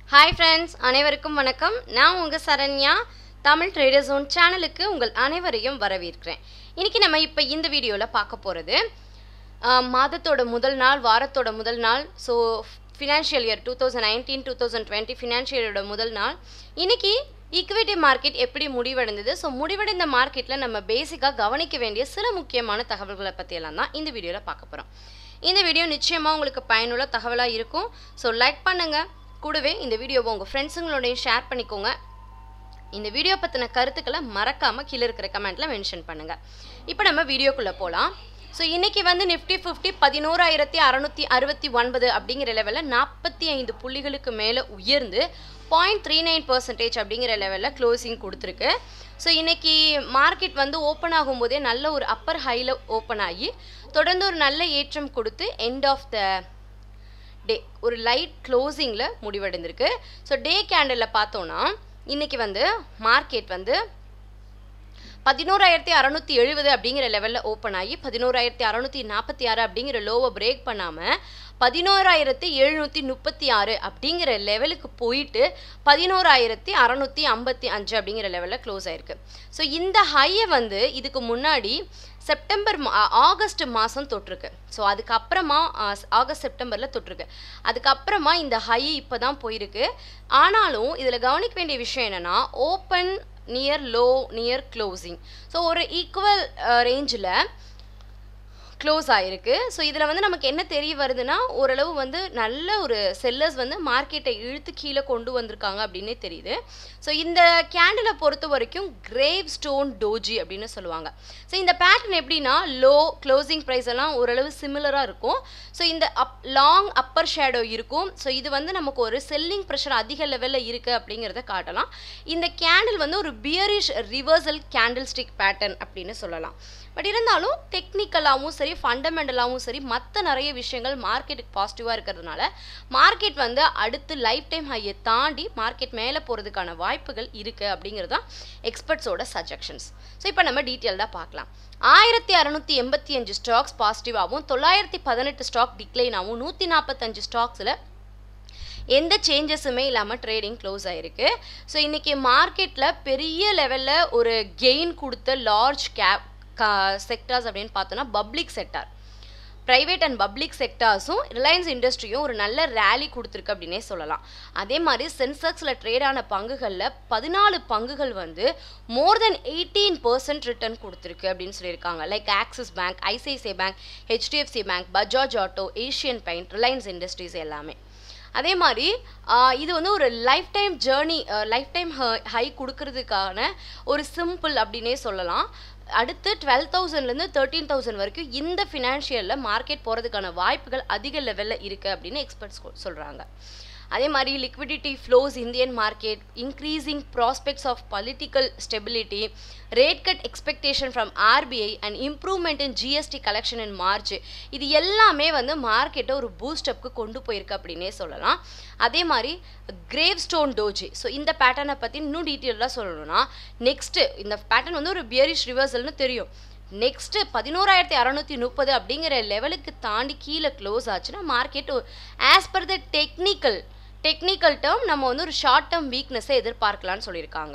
hi friends அனைவருக்கும் வணக்கம் நான் உங்கள் சரண்யா தமிழ் ட்ரேடர் ஜோன் சேனலுக்கு உங்கள் அனைவரையும் வரவேற்கிறேன் இன்றைக்கி நம்ம இப்போ இந்த வீடியோவில் பார்க்க போகிறது மாதத்தோட முதல் நாள் வாரத்தோட முதல் நாள் so financial year two thousand nineteen two thousand twenty financial இயரோட முதல் நாள் இன்றைக்கி ஈக்விட்டி மார்க்கெட் எப்படி முடிவடைந்தது ஸோ முடிவடைந்த மார்க்கெட்டில் நம்ம பேசிக்காக கவனிக்க வேண்டிய சில முக்கியமான தகவல்களை பற்றியெல்லாம் தான் இந்த வீடியோவில் பார்க்க போகிறோம் இந்த வீடியோ நிச்சயமாக உங்களுக்கு பயனுள்ள தகவலாக இருக்கும் ஸோ லைக் பண்ணுங்கள் கூடவே இந்த வீடியோவை உங்கள் ஃப்ரெண்ட்ஸுங்களோடையும் ஷேர் பண்ணிக்கோங்க இந்த வீடியோ பற்றின கருத்துக்களை மறக்காமல் கீழே இருக்கிற கமெண்ட்டில் மென்ஷன் பண்ணுங்கள் இப்போ நம்ம வீடியோக்குள்ளே போகலாம் ஸோ இன்றைக்கி வந்து நிஃப்டி ஃபிஃப்டி பதினோராயிரத்தி அறநூற்றி அறுபத்தி ஒன்பது அப்படிங்கிற லெவலில் நாற்பத்தி ஐந்து புள்ளிகளுக்கு மேலே உயர்ந்து பாயிண்ட் த்ரீ நைன் பர்சன்டேஜ் அப்படிங்கிற லெவலில் க்ளோசிங் கொடுத்துருக்கு ஸோ இன்றைக்கி மார்க்கெட் வந்து ஓப்பன் ஆகும்போதே நல்ல ஒரு அப்பர் ஹையில் ஓப்பன் ஆகி தொடர்ந்து ஒரு நல்ல ஏற்றம் கொடுத்து எண்ட் ஆஃப் த டே ஒரு லைட் க்ளோசிங்கில் முடிவடைந்திருக்கு ஸோ டே கேண்டலில் பார்த்தோன்னா இன்றைக்கி வந்து மார்க்கெட் வந்து பதினோராயிரத்தி அறநூற்றி எழுபது அப்படிங்கிற லெவலில் ஓப்பன் ஆகி பதினோராயிரத்தி அறநூற்றி நாற்பத்தி ஆறு அப்படிங்கிற லோவை பிரேக் பண்ணாமல் பதினோராயிரத்தி எழுநூற்றி முப்பத்தி ஆறு அப்படிங்கிற லெவலுக்கு போயிட்டு பதினோராயிரத்தி அறநூற்றி ஐம்பத்தி அஞ்சு அப்படிங்கிற லெவலில் க்ளோஸ் ஆயிருக்கு ஸோ இந்த ஹையை வந்து இதுக்கு முன்னாடி செப்டம்பர் ஆகஸ்ட் மாதம் தொட்டிருக்கு ஸோ அதுக்கப்புறமா ஆகஸ்ட் செப்டம்பரில் தொட்டிருக்கு அதுக்கப்புறமா இந்த ஹை இப்போ தான் போயிருக்கு ஆனாலும் இதில் கவனிக்க வேண்டிய விஷயம் என்னென்னா open near low near closing so ஒரு ஈக்குவல் ரேஞ்சில் க்ளோஸ் ஆகிருக்கு ஸோ இதில் வந்து நமக்கு என்ன தெரிய வருதுன்னா ஓரளவு வந்து நல்ல ஒரு செல்லர்ஸ் வந்து மார்க்கெட்டை இழுத்து கீழே கொண்டு வந்திருக்காங்க அப்படின்னே தெரியுது ஸோ இந்த கேண்டிலை பொறுத்த வரைக்கும் கிரேவ் ஸ்டோன் டோஜி அப்படின்னு சொல்லுவாங்க ஸோ இந்த பேட்டர்ன் எப்படின்னா லோ க்ளோசிங் ப்ரைஸ் எல்லாம் ஓரளவு சிமிலராக இருக்கும் ஸோ இந்த அப் லாங் அப்பர் ஷேடோ இருக்கும் ஸோ இது வந்து நமக்கு ஒரு செல்லிங் ப்ரெஷர் அதிக லெவலில் இருக்குது அப்படிங்கிறத காட்டலாம் இந்த கேண்டில் வந்து ஒரு bearish reversal candle stick pattern அப்படின்னு சொல்லலாம் பட் இருந்தாலும் டெக்னிக்கலாகவும் சரி ஃபண்டமெண்டலாகவும் சரி மற்ற நிறைய விஷயங்கள் மார்க்கெட்டுக்கு பாசிட்டிவாக இருக்கிறதுனால மார்க்கெட் வந்து அடுத்து லைஃப் டைம் ஹையை தாண்டி மார்க்கெட் மேலே போகிறதுக்கான வாய்ப்புகள் இருக்குது அப்படிங்கிறது தான் எக்ஸ்பர்ட்ஸோட சஜஷன்ஸ் ஸோ இப்போ நம்ம டீட்டெயில்டாக பார்க்கலாம் ஆயிரத்தி அறநூற்றி எண்பத்தி அஞ்சு ஸ்டாக்ஸ் பாசிட்டிவாகவும் தொள்ளாயிரத்தி பதினெட்டு ஸ்டாக் டிக்ளைனாகவும் நூற்றி நாற்பத்தஞ்சு ஸ்டாக்ஸில் எந்த சேஞ்சஸுமே இல்லாமல் ட்ரேடிங் க்ளோஸ் ஆகிருக்கு ஸோ இன்றைக்கி மார்க்கெட்டில் பெரிய லெவலில் ஒரு கெயின் கொடுத்த லார்ஜ் கேப் கா செக்டார்ஸ் அப்படின்னு பார்த்தோன்னா public sector private and public செக்டார்ஸும் ரிலையன்ஸ் இண்டஸ்ட்ரியும் ஒரு நல்ல ரேலி கொடுத்துருக்கு அப்படின்னே சொல்லலாம் அதே மாதிரி சென்செக்ஸில் ட்ரேட் ஆன பங்குகளில் பதினாலு பங்குகள் வந்து more then eighteen percent return கொடுத்துருக்கு அப்படின்னு சொல்லியிருக்காங்க like Axis bank ICICI bank HDFC bank Bajaj auto Asian paint Reliance industries எல்லாமே அதே மாதிரி இது வந்து ஒரு lifetime journey lifetime high கொடுக்கறதுக்கான ஒரு சிம்பிள் அப்படின்னே சொல்லலாம் அடுத்து டுவெல் தௌசண்ட்லேருந்து தேர்ட்டீன் தௌசண்ட் வரைக்கும் இந்த ஃபினான்ஷியலில் மார்க்கெட் போகிறதுக்கான வாய்ப்புகள் அதிக லெவலில் இருக்குது அப்படின்னு எக்ஸ்பர்ட்ஸ் சொல்கிறாங்க அதே மாதிரி liquidity flows Indian market increasing prospects of political stability rate cut expectation from RBI and improvement in GST collection in March இது எல்லாமே வந்து மார்க்கெட்டை ஒரு பூஸ்டப்க்கு கொண்டு போயிருக்கு அப்படின்னே சொல்லலாம் அதே மாதிரி கிரேவ் ஸ்டோன் டோஜி ஸோ இந்த பேட்டர்னை பற்றி இன்னும் டீட்டெயிலாக சொல்லணும்னா நெக்ஸ்ட்டு இந்த பேட்டர்ன் வந்து ஒரு பியரிஷ் ரிவர்சல்னு தெரியும் நெக்ஸ்ட்டு பதினோராயிரத்தி அறநூற்றி முப்பது அப்படிங்கிற லெவலுக்கு தாண்டி கீழே க்ளோஸ் ஆச்சுன்னா market as per the technical technical term நம்ம வந்து ஒரு ஷார்ட் டேர்ம் வீக்னஸை எதிர்பார்க்கலான்னு சொல்லியிருக்காங்க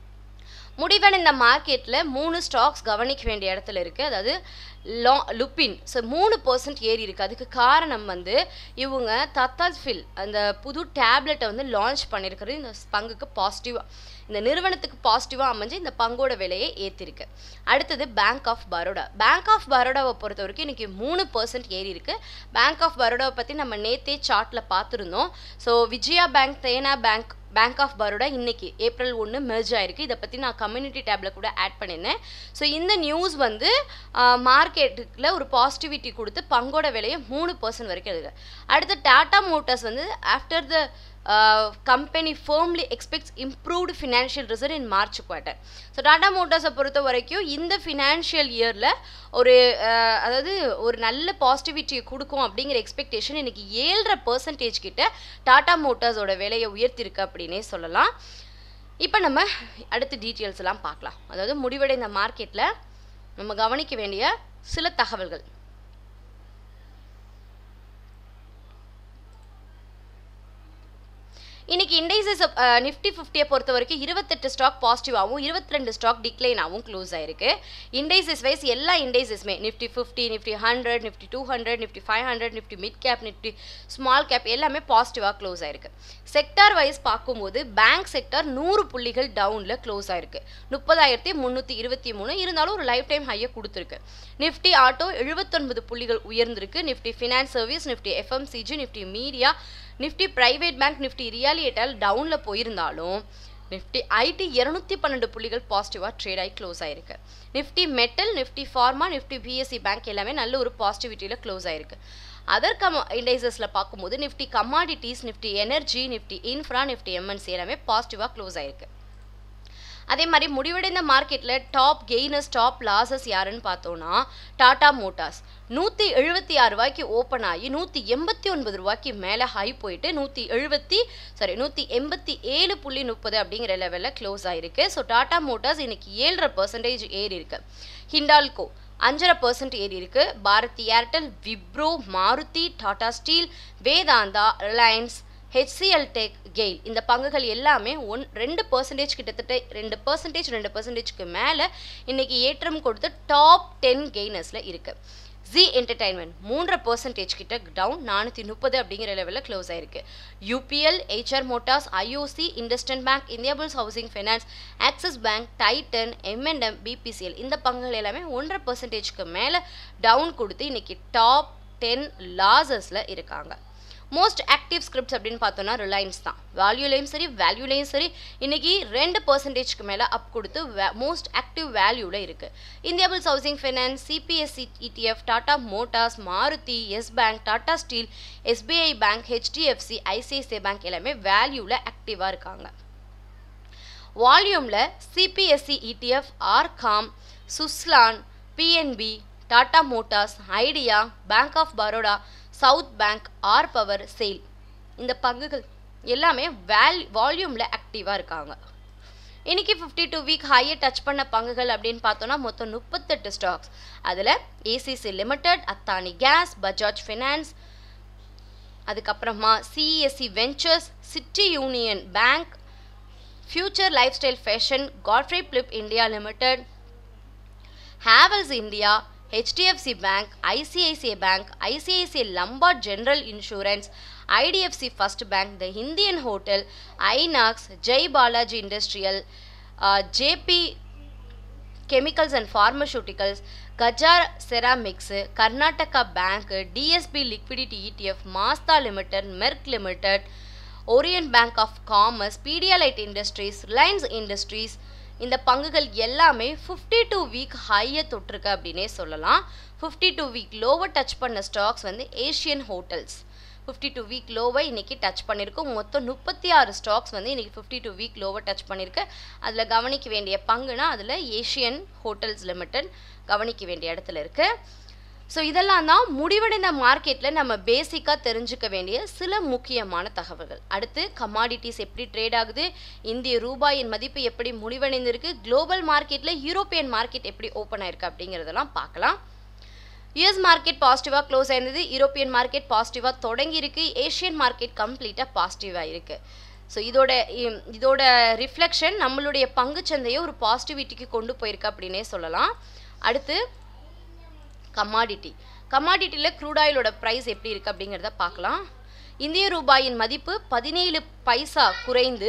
முடிவடைந்த மார்க்கெட்டில் மூணு ஸ்டாக்ஸ் கவனிக்க வேண்டிய இடத்துல இருக்குது அதாவது லா லுப்பின் ஸோ மூணு பர்சன்ட் ஏறி இருக்குது அதுக்கு காரணம் வந்து இவங்க தத்தாஃபில் அந்த புது டேப்லெட்டை வந்து லான்ச் பண்ணியிருக்கிறது இந்த பங்குக்கு பாசிட்டிவாக இந்த நிறுவனத்துக்கு பாசிட்டிவாக அமைஞ்சு இந்த பங்கோட விலையை ஏற்றிருக்கு அடுத்தது bank of Baroda bank of பரோடாவை பொறுத்த வரைக்கும் இன்றைக்கி மூணு பர்சன்ட் ஏறி இருக்கு பேங்க் ஆஃப் பரோடாவை பற்றி நம்ம நேத்தே சார்ட்டில் பார்த்துருந்தோம் so Vijaya bank Dena bank bank of Baroda இன்னைக்கு ஏப்ரல் ஒன்று மெர்ஜ் ஆயிருக்கு இதை பற்றி நான் கம்யூனிட்டி டேப்பில் கூட ஆட் பண்ணியிருந்தேன் ஸோ இந்த நியூஸ் வந்து மார்க்கெட்டுக்குள்ள ஒரு பாசிட்டிவிட்டி கொடுத்து பங்கோட விலையை மூணு பர்சன்ட் வரைக்கும் இருக்குது அடுத்து டாடா மோட்டார்ஸ் வந்து after the company firmly expects improved financial result in March quarter so Tata மோட்டார்ஸை பொறுத்த வரைக்கும் இந்த ஃபினான்ஷியல் இயரில் ஒரு அதாவது ஒரு நல்ல பாசிட்டிவிட்டியை கொடுக்கும் அப்படிங்கிற எக்ஸ்பெக்டேஷன் இன்னைக்கு ஏழரை பர்சன்டேஜ் கிட்ட டாடா மோட்டார்ஸோட விலையை உயர்த்திருக்கு அப்படின்னே சொல்லலாம் இப்போ நம்ம அடுத்த டீட்டெயில்ஸ் எல்லாம் பார்க்கலாம் அதாவது முடிவடைந்த மார்க்கெட்டில் நம்ம கவனிக்க வேண்டிய சில தகவல்கள் இன்னைக்கு இண்டைசஸ் நிஃப்டி ஃபிஃப்டியை பொறுத்த வரைக்கும் இருபத்தெட்டு ஸ்டாக் பாசிட்டிவாகவும் இருபத்தி ரெண்டு ஸ்டாக் டிக்ளைனாகவும் க்ளோஸ் ஆயிருக்கு இண்டைசஸ் வைஸ் எல்லா இண்டைசஸுமே Nifty fifty Nifty hundred Nifty two hundred Nifty five hundred Nifty mid cap Nifty small cap எல்லாமே பாசிட்டிவாக க்ளோஸ் ஆயிருக்கு செக்டார் வைஸ் பார்க்கும்போது பேங்க் செக்டார் நூறு புள்ளிகள் டவுனில் க்ளோஸ் ஆயிருக்கு முப்பதாயிரத்தி முந்நூற்றி இருபத்தி மூணு இருந்தாலும் ஒரு லைஃப் டைம் ஹையை கொடுத்துருக்கு நிஃப்டி ஆட்டோ எழுபத்தொன்பது புள்ளிகள் உயர்ந்திருக்கு Nifty finance service Nifty FMCG Nifty media Nifty private bank Nifty ரியாலியேட்டால் டவுனில் போயிருந்தாலும் நிஃப்டி ஐடி இரநூத்தி பன்னெண்டு புள்ளிகள் பாசிட்டிவாக ட்ரேட் ஆகி க்ளோஸ் ஆயிருக்கு Nifty metal Nifty pharma Nifty PSC bank எல்லாமே நல்ல ஒரு பாசிட்டிவிட்டியில் க்ளோஸ் ஆயிருக்கு அதர் கம் இண்டைசஸில் பார்க்கும்போது Nifty commodities Nifty energy Nifty infra Nifty MNC எல்லாமே பாசிட்டிவாக க்ளோஸ் ஆயிருக்கு அதே மாதிரி முடிவடைந்த மார்க்கெட்டில் டாப் கெய்னர்ஸ் டாப் லாசஸ் யாருன்னு பார்த்தோன்னா டாடா மோட்டார்ஸ் நூற்றி எழுபத்தி ஆறு ரூபாய்க்கு ஓப்பன் ஆகி நூற்றி எண்பத்தி ஒன்பது ரூபாய்க்கு மேலே ஹை போயிட்டு நூற்றி எழுபத்தி சாரி நூற்றி எண்பத்தி ஏழு புள்ளி முப்பது அப்படிங்கிற லெவலில் க்ளோஸ் ஆயிருக்கு ஸோ டாடா மோட்டார்ஸ் இன்னைக்கு ஏழரை பர்சன்டேஜ் ஏறி இருக்கு ஹிண்டால்கோ அஞ்சரை பர்சன்ட் ஏறி இருக்கு Bharti Airtel Wipro Maruti Tata steel Vedanta Reliance HCL tech GAIL இந்த பங்குகள் எல்லாமே ஒன் ரெண்டு பர்சன்டேஜ் கிட்டத்தட்ட ரெண்டு பர்சன்டேஜ் ரெண்டு பர்சன்டேஜ்க்கு மேலே இன்னைக்கு ஏற்றம் கொடுத்து டாப் டென் கெய்னர்ஸில் இருக்கு ஜி என்டர்டைன்மெண்ட் மூன்றரை பர்சன்டேஜ் கிட்ட டவுன் நானூற்றி முப்பது அப்படிங்கிற லெவலில் க்ளோஸ் ஆயிருக்கு UPL HR motors IOC IndusInd bank India bulls housing finance Axis bank Titan MNM BPCL இந்த பங்குகள் எல்லாமே ஒன்றரை பர்சன்டேஜ்க்கு மேலே டவுன் கொடுத்து இன்னைக்கு டாப் டென் லாசஸில் இருக்காங்க மோஸ்ட் ஆக்டிவ் ஸ்கிரிப்ட்ஸ் அப்படின்னு பார்த்தோம்னா ரிலையன்ஸ் தான் வேல்யூலையும் சரி வேல்யூலையும் சரி இன்னைக்கு ரெண்டு பர்சன்டேஜ்க்கு மேலே அப் கொடுத்து மோஸ்ட் ஆக்டிவ் வேல்யூவில் இருக்குது India bulls housing finance CPSE ETF Tata motors Maruti yes bank Tata steel SBI bank HDFC ICICI bank எல்லாமே வேல்யூவில் ஆக்டிவாக இருக்காங்க வால்யூமில் CPSE ETF RCom Suzlon PNB Tata motors Idea bank of Baroda south bank R power SAIL இந்த பங்குகள் எல்லாமே வேல் வால்யூமில் ஆக்டிவாக இருக்காங்க இன்னைக்கு ஃபிஃப்டி டூ வீக் ஹையை டச் பண்ண பங்குகள் அப்படின்னு பார்த்தோன்னா மொத்தம் முப்பத்தெட்டு ஸ்டாக்ஸ் அதில் ACC limited Adani gas Bajaj finance அதுக்கப்புறமா CSC ventures city union bank future lifestyle fashion Godfrey Phillips India limited Havells India HDFC bank ICICI bank ICICI Lombard general insurance IDFC first bank the Indian hotel Inox Jai Balaji industrial JB chemicals and pharmaceuticals கஜார் ceramics Karnataka bank DSP liquidity ETF Mazda limited Merck limited orient bank of commerce Pidilite industries Reliance industries இந்த பங்குகள் எல்லாமே fifty two week ஹையை தொட்டிருக்கு அப்படின்னே சொல்லலாம் fifty two week லோவை touch பண்ண ஸ்டாக்ஸ் வந்து Asian hotels fifty two week லோவை இன்னைக்கு டச் பண்ணியிருக்கோம் மொத்தம் முப்பத்தி ஆறு ஸ்டாக்ஸ் வந்து இன்னைக்கு ஃபிஃப்டி டூ வீக் லோவை டச் பண்ணியிருக்கு அதில் கவனிக்க வேண்டிய பங்குனா அதில் ஏஷியன் ஹோட்டல்ஸ் லிமிடெட் கவனிக்க வேண்டிய இடத்துல இருக்குது ஸோ இதெல்லாம் தான் முடிவடைந்த மார்க்கெட்டில் நம்ம பேசிக்காக தெரிஞ்சுக்க வேண்டிய சில முக்கியமான தகவல்கள் அடுத்து கமாடிட்டிஸ் எப்படி ட்ரேட் ஆகுது இந்திய ரூபாயின் மதிப்பு எப்படி முடிவடைந்திருக்கு குளோபல் மார்க்கெட்டில் யூரோப்பியன் மார்க்கெட் எப்படி ஓப்பன் ஆயிருக்கு அப்படிங்கிறதெல்லாம் பார்க்கலாம் யுஎஸ் மார்க்கெட் பாசிட்டிவாக க்ளோஸ் ஆயிருந்தது யூரோப்பியன் மார்க்கெட் பாசிட்டிவாக தொடங்கி இருக்கு ஏஷியன் மார்க்கெட் கம்ப்ளீட்டாக பாசிட்டிவாக இருக்கு ஸோ இதோட இதோட ரிஃப்ளெக்ஷன் நம்மளுடைய பங்குச்சந்தையை ஒரு பாசிட்டிவிட்டிக்கு கொண்டு போயிருக்கு அப்படின்னே சொல்லலாம் அடுத்து கமாடிட்டி கமாடிட்டியில் க்ரூட் ஆயிலோட ப்ரைஸ் எப்படி இருக்குது அப்படிங்கிறத பார்க்கலாம் இந்திய ரூபாயின் மதிப்பு பதினேழு பைசா குறைந்து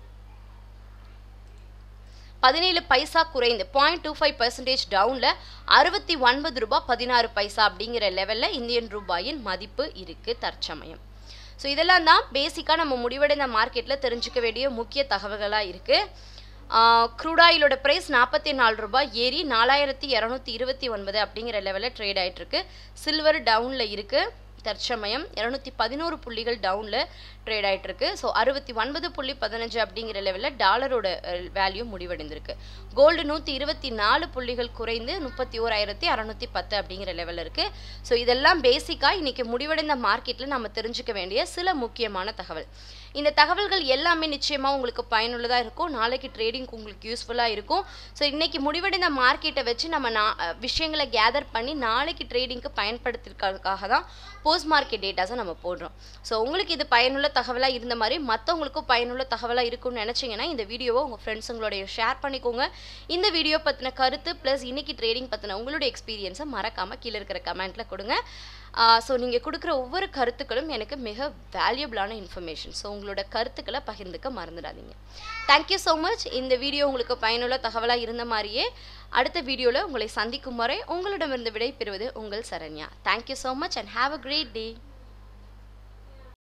பதினேழு பைசா குறைந்து பாயிண்ட் டூ ஃபைவ் பர்சன்டேஜ் டவுனில் அறுபத்தி ஒன்பது ரூபாய் பதினாறு பைசா அப்படிங்கிற லெவலில் இந்தியன் ரூபாயின் மதிப்பு இருக்குது தற்சமயம் ஸோ இதெல்லாம் தான் பேசிக்காக நம்ம முடிவடைந்த மார்க்கெட்டில் தெரிஞ்சுக்க வேண்டிய முக்கிய தகவல்களாக இருக்குது க்ரூட் ஆயிலோட ப்ரைஸ் நாற்பத்தி நாலு ரூபாய் ஏறி நாலாயிரத்தி இரநூத்தி இருபத்தி ஒன்பது அப்படிங்கிற லெவலில் ட்ரேட் ஆகிட்டு இருக்கு சில்வர் டவுனில் இருக்குது தற்சமயம் இரநூத்தி பதினோரு புள்ளிகள் டவுனில் ட்ரேட் ஆகிட்டு இருக்கு ஸோ அறுபத்தி ஒன்பது புள்ளி பதினஞ்சு அப்படிங்கிற லெவலில் டாலரோட வேல்யூ முடிவடைந்திருக்கு கோல்டு நூற்றி இருபத்தி நாலு புள்ளிகள் குறைந்து முப்பத்தி ஓராயிரத்தி அறநூற்றி பத்து அப்படிங்கிற லெவலில் இருக்குது ஸோ இதெல்லாம் பேசிக்காக இன்னைக்கு முடிவடைந்த மார்க்கெட்டில் நம்ம தெரிஞ்சுக்க வேண்டிய சில முக்கியமான தகவல் இந்த தகவல்கள் எல்லாமே நிச்சயமாக உங்களுக்கு பயனுள்ளதாக இருக்கும் நாளைக்கு ட்ரேடிங்க்கு உங்களுக்கு யூஸ்ஃபுல்லாக இருக்கும் ஸோ இன்னைக்கு முடிவடைந்த மார்க்கெட்டை வச்சு நம்ம நா விஷயங்களை கேதர் பண்ணி நாளைக்கு ட்ரேடிங்க்கு பயன்படுத்திருக்கிறதுக்காக தான் போஸ்ட் மார்க்கெட் டேட்டாஸை நம்ம போடுறோம் ஸோ உங்களுக்கு இது பயனுள்ள தகவலாக இருந்த மாதிரி மற்றவங்களுக்கும் பயனுள்ள தகவலாக இருக்கும்னு நினச்சிங்கன்னா இந்த வீடியோவை உங்கள் ஃப்ரெண்ட்ஸுங்களோடைய ஷேர் பண்ணிக்கோங்க இந்த வீடியோ பற்றின கருத்து ப்ளஸ் இன்னைக்கு ட்ரேடிங் பற்றின உங்களுடைய எக்ஸ்பீரியன்ஸை மறக்காமல் கீழே இருக்கிற கமெண்ட்டில் கொடுங்க ஸோ நீங்கள் கொடுக்குற ஒவ்வொரு கருத்துக்களும் எனக்கு மிக வேல்யூபிளான இன்ஃபர்மேஷன் ஸோ உங்களோட கருத்துக்களை பகிர்ந்துக்க மறந்துடாதீங்க தேங்க்யூ ஸோ மச் இந்த வீடியோ உங்களுக்கு பயனுள்ள தகவலாக இருந்த மாதிரியே அடுத்த வீடியோவில் உங்களை சந்திக்கும் வரை உங்களிடமிருந்து விடை பெறுவது உங்கள் Saranya thank you so much and have a great day